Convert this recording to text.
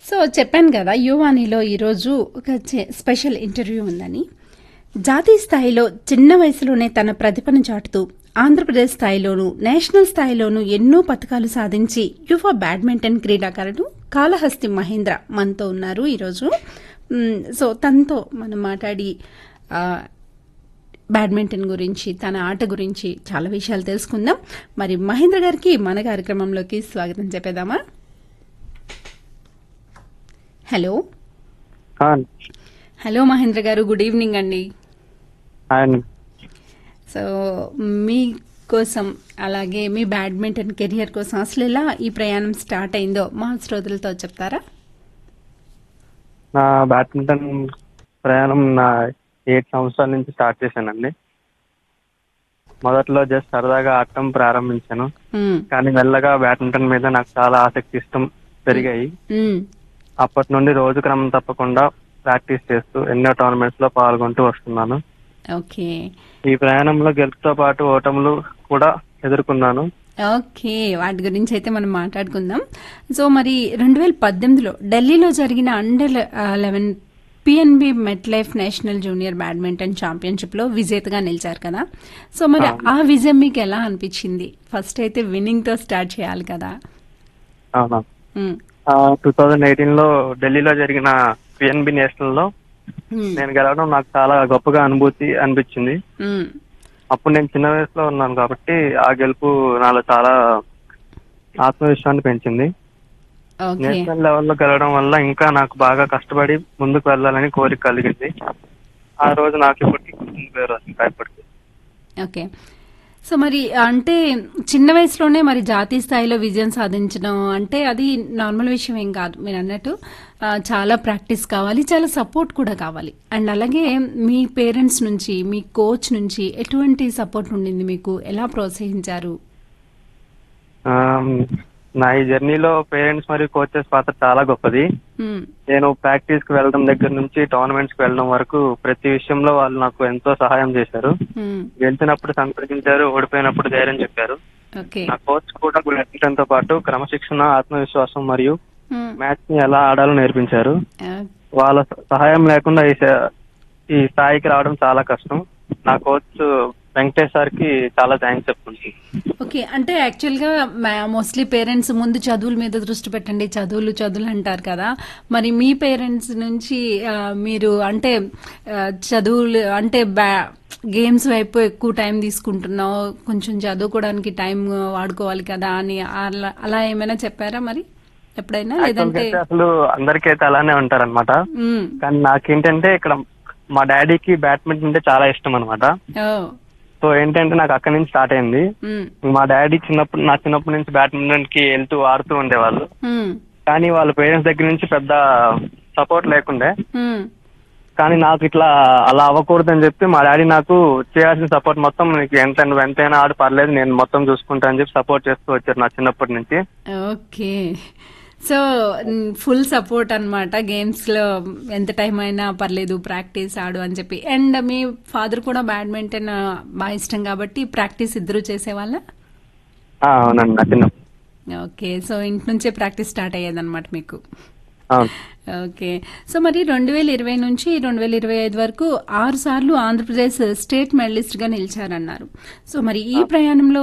So చెప్పాను కదా యువానిలో ఈరోజు ఒక చె- స్పెషల్ ఇంటర్వ్యూ ఉందని జాతీయ స్థాయిలో చిన్న వయసులోనే తన ప్రతిభను చాటుతూ ఆంధ్రప్రదేశ్ స్థాయిలోనూ నేషనల్ స్థాయిలోనూ ఎన్నో పథకాలు సాధించి యువ బ్యాడ్మింటన్ క్రీడాకారుడు కాళహస్తి మహేంద్ర మనతో ఉన్నారు ఈరోజు మ్, సో తనతో మనం మాట్లాడి ఆ, బ్యాడ్మింటన్ గురించి తన ఆట గురించి చాలా విషయాలు తెలుసుకుందాం మరి మహేంద్ర గారికి మన కార్యక్రమంలోకి స్వాగతం చెప్పేద్దామా హలో హలో మహేంద్ర గారు గుడ్ ఈవినింగ్ అండి అండ్ సో మీ కోసం అలాగే మీ బ్యాడ్మింటన్ కెరియర్ కోసం అసలు ఎలా ఈ ప్రయాణం స్టార్ట్ అయిందో మా శ్రోతలతో చెప్తారా నా బ్యాడ్మింటన్ ప్రయాణం నా ఎయిట్ సంవత్సరాల నుంచి స్టార్ట్ చేశానండి మొదట్లో జస్ట్ సరదాగా ఆడటం ప్రారంభించాను మ్మ్. కానీ మెల్లగా బ్యాడ్మింటన్ మీద నాకు చాలా ఆసక్తి ఇష్టం పెరిగాయి మ్మ్. అప్పటి నుండి రోజు క్రమం తప్పకుండా ప్రాక్టీస్ చేస్తూ ఎన్నో టోర్నమెంట్స్ లో పాల్గొంటూ వస్తున్నాను ఓకే ఈ ప్రయాణంలో గెలుపుతో పాటు ఓటములు కూడా ఎదుర్కొన్నాను ఓకే వాటి గురించి అయితే మనం మాట్లాడుకుందాం సో మరి రెండు వేల పద్దెనిమిదిలో ఢిల్లీలో జరిగిన under eleven PNB Met Life national junior badminton championship లో విజేతగా నిలిచారు కదా సో మరి ఆ విజయం మీకు ఎలా అనిపించింది ఫస్ట్ అయితే విన్నింగ్ తో స్టార్ట్ చేయాలి కదా అవునా మ్మ్. టూ థౌజండ్ ఎయిటీన్ లో ఢిల్లీలో జరిగిన పిఎన్బి నేషనల్ లో మ్మ్. నేను గెలవడం నాకు చాలా గొప్పగా అనుభూతి అనిపించింది మ్మ్. అప్పుడు నేను చిన్న వయసులో ఉన్నాను కాబట్టి ఆ గెలుపు నాలో చాలా ఆత్మవిశ్వాసాన్ని పెంచింది ఓకే నేషనల్ లెవెల్లో గెలవడం వల్ల ఇంకా నాకు బాగా కష్టపడి ముందుకు వెళ్ళాలని కోరిక కలిగింది ఆ రోజు నాకు ఇప్పటికీ గుర్తుండిపోయారు ఇంకా ఇప్పటికి ఓకే సో మరి అంటే చిన్న వయసులోనే మరి జాతీయ స్థాయిలో విజయం సాధించడం అంటే అది నార్మల్ విషయం ఏం కాదు మీరు అన్నట్టు ఆ, చాలా ప్రాక్టీస్ కావాలి చాలా సపోర్ట్ కూడా కావాలి అండ్ అలాగే మీ పేరెంట్స్ నుంచి మీ కోచ్ నుంచి ఎటువంటి సపోర్ట్ ఉండింది మీకు ఎలా ప్రోత్సహించారు ఆ, నా ఈ జర్నీలో పేరెంట్స్ మరియు కోచెస్ పాత్ర చాలా గొప్పది మ్మ్. నేను ప్రాక్టీస్ కి వెళ్ళడం దగ్గర నుంచి టోర్నమెంట్స్ కి వెళ్ళడం వరకు ప్రతి విషయంలో వాళ్ళు నాకు ఎంతో సహాయం చేశారు మ్మ్. గెలిచినప్పుడు సంప్రదించారు ఓడిపోయినప్పుడు ధైర్యం చెప్పారు ఓకే నా కోచ్ కూడా బ్యాడ్మింటన్ తో పాటు క్రమశిక్షణ ఆత్మవిశ్వాసం మరియు మ్మ్. మ్యాచ్ ని ఎలా ఆడాలో నేర్పించారు ఆ, వాళ్ళ సహాయం లేకుండా ఈ స- ఈ స్థాయికి రావడం చాలా కష్టం నా కోచ్ వెంకటేష్ సార్ కి చాలా థ్యాంక్స్ చెప్తుంది ఓకే అంటే యాక్చువల్గా మోస్ట్లీ పేరెంట్స్ ముందు చదువుల మీద దృష్టి పెట్టండి చదువులు చదువులు అంటారు కదా మరి మీ పేరెంట్స్ నుంచి ఆ, మీరు అంటే ఆ, చదువులు అంటే బ్యా గేమ్స్ వైపు ఎక్కువ టైం తీసుకుంటున్నావు కొంచెం చదువుకోవడానికి టైం వాడుకోవాలి కదా అని అలా అలా ఏమైనా చెప్పారా మరి ఎప్పుడైనా లేదంటే అయితే అసలు అందరికైతే అలానే ఉంటారన్నమాట మ్మ్. కానీ నాకేంటంటే ఇక్కడ మా డాడీకి బ్యాడ్మింటన్ అంటే చాలా ఇష్టం అనమాట ఓ సో ఏంటంటే నాకు అక్కడి నుంచి స్టార్ట్ అయింది మ్మ్. మా డాడీ చిన్నప్పుడు నా చిన్నప్పటి నుంచి బ్యాడ్మింటన్ కి వెళ్తూ ఆడుతూ ఉండేవాళ్ళు మ్మ్. కానీ వాళ్ళ పేరెంట్స్ దగ్గర నుంచి పెద్ద సపోర్ట్ లేకుండే మ్మ్. కానీ నాకు ఇట్లా అలా అవ్వకూడదని చెప్పి మా డాడీ నాకు చేయాల్సిన సపోర్ట్ మొత్తం నీకు ఎంత నువ్వు ఎంతైనా ఆడు పర్లేదు నేను మొత్తం చూసుకుంటా అని చెప్పి సపోర్ట్ చేస్తూ వచ్చారు నా చిన్నప్పటి నుంచి ఓకే సో ఫుల్ సపోర్ట్ అన్నమాట గేమ్స్ లో ఎంత టైం అయినా పర్లేదు ప్రాక్టీస్ ఆడు అని చెప్పి అండ్ మీ ఫాదర్ కూడా బ్యాడ్మింటన్ బాగా ఇష్టం కాబట్టి ప్రాక్టీస్ ఇద్దరు చేసేవాళ్ళ ఆ, అవునండి నా చిన్న ఓకే సో ఇంటి నుంచే ప్రాక్టీస్ స్టార్ట్ అయ్యేదన్నమాట మీకు అవును ఓకే సో మరి రెండు వేల ఇరవై నుంచి రెండు వేల ఇరవై ఐదు వరకు ఆరు సార్లు ఆంధ్రప్రదేశ్ స్టేట్ మెడలిస్ట్ గా నిలిచారన్నారు సో మరి ఈ ప్రయాణంలో